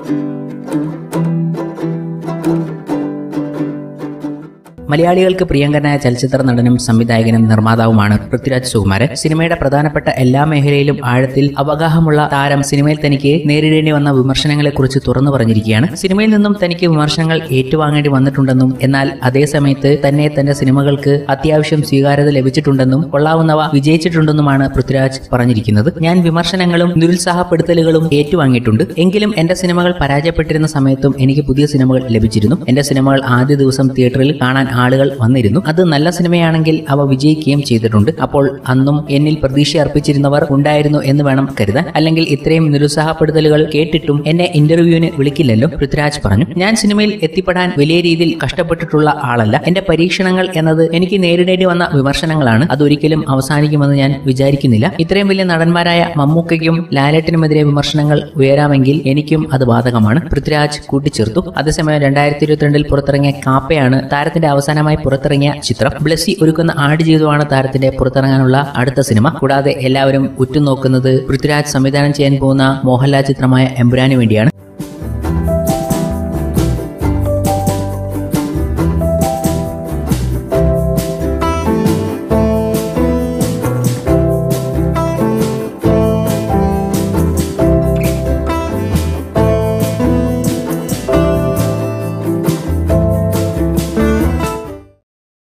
മലയാളികൾക്ക് പ്രിയങ്കരനായ ചലച്ചിത്ര നടനും സംവിധായകനും നിർമ്മാതാവുമാണ് പൃഥ്വിരാജ് സുകുമാരൻ സിനിമയുടെ പ്രധാനപ്പെട്ട എല്ലാ മേഖലയിലും ആഴത്തിൽ അവഗാഹമുള്ള താരം സിനിമയിൽ തനിക്ക് നേരിടേണ്ടി വന്ന വിമർശനങ്ങളെക്കുറിച്ച് തുറന്നു പറഞ്ഞിരിക്കുകയാണ് സിനിമയിൽ നിന്നും തനിക്ക് വിമർശനങ്ങൾ ഏറ്റുവാങ്ങേണ്ടി വന്നിട്ടുണ്ടെന്നും എന്നാൽ അതേ സമയത്ത് തന്നെ തന്റെ സിനിമകൾക്ക് അത്യാവശ്യം സ്വീകാര്യത ലഭിച്ചിട്ടുണ്ടെന്നും കൊള്ളാവുന്നവ വിജയിച്ചിട്ടുണ്ടെന്നുമാണ് പൃഥ്വിരാജ് പറഞ്ഞിരിക്കുന്നത് ഞാൻ വിമർശനങ്ങളും നിരുത്സാഹപ്പെടുത്തലുകളും ഏറ്റുവാങ്ങിയിട്ടുണ്ട് എങ്കിലും എന്റെ സിനിമകൾ പരാജയപ്പെട്ടിരുന്ന സമയത്തും എനിക്ക് പുതിയ സിനിമകൾ ലഭിച്ചിരുന്നു എന്റെ സിനിമകൾ ആദ്യ ദിവസം തിയേറ്ററിൽ കാണാൻ ആളുകൾ വന്നിരുന്നു അത് നല്ല സിനിമയാണെങ്കിൽ അവ വിജയിക്കുകയും ചെയ്തിട്ടുണ്ട് അപ്പോൾ അന്നും എന്നിൽ പ്രതീക്ഷ അർപ്പിച്ചിരുന്നവർ ഉണ്ടായിരുന്നു എന്ന് വേണം കരുതാൻ അല്ലെങ്കിൽ ഇത്രയും നിരുത്സാഹപ്പെടുത്തലുകൾ കേട്ടിട്ടും എന്നെ ഇന്റർവ്യൂവിന് വിളിക്കില്ലല്ലോ പൃഥ്വിരാജ് പറഞ്ഞു ഞാൻ സിനിമയിൽ എത്തിപ്പെടാൻ വലിയ രീതിയിൽ കഷ്ടപ്പെട്ടിട്ടുള്ള ആളല്ല എന്റെ പരീക്ഷണങ്ങൾ എന്നത് എനിക്ക് നേരിടേണ്ടി വന്ന വിമർശനങ്ങളാണ് അതൊരിക്കലും അവസാനിക്കുമെന്ന് ഞാൻ വിചാരിക്കുന്നില്ല ഇത്രയും വലിയ നടന്മാരായ മമ്മൂക്കയ്ക്കും ലാലേട്ടിനുമെതിരെ വിമർശനങ്ങൾ ഉയരാമെങ്കിൽ എനിക്കും അത് ബാധകമാണ് പൃഥ്വിരാജ് കൂട്ടിച്ചേർത്തു അതേസമയം രണ്ടായിരത്തി ഇരുപത്തിരണ്ടിൽ പുറത്തിറങ്ങിയ കാപ്പയാണ് താരത്തിന്റെ അവസാനമായി പുറത്തിറങ്ങിയ ചിത്രം ബ്ലസ്സി ഒരുക്കുന്ന ആടുജീവിതമാണ് താരത്തിന്റെ പുറത്തിറങ്ങാനുള്ള അടുത്ത സിനിമ കൂടാതെ എല്ലാവരും ഉറ്റുനോക്കുന്നത് പൃഥ്വിരാജ് സംവിധാനം ചെയ്യാൻ പോകുന്ന മോഹൻലാൽ ചിത്രമായ എമ്പുരാന് വേണ്ടിയാണ്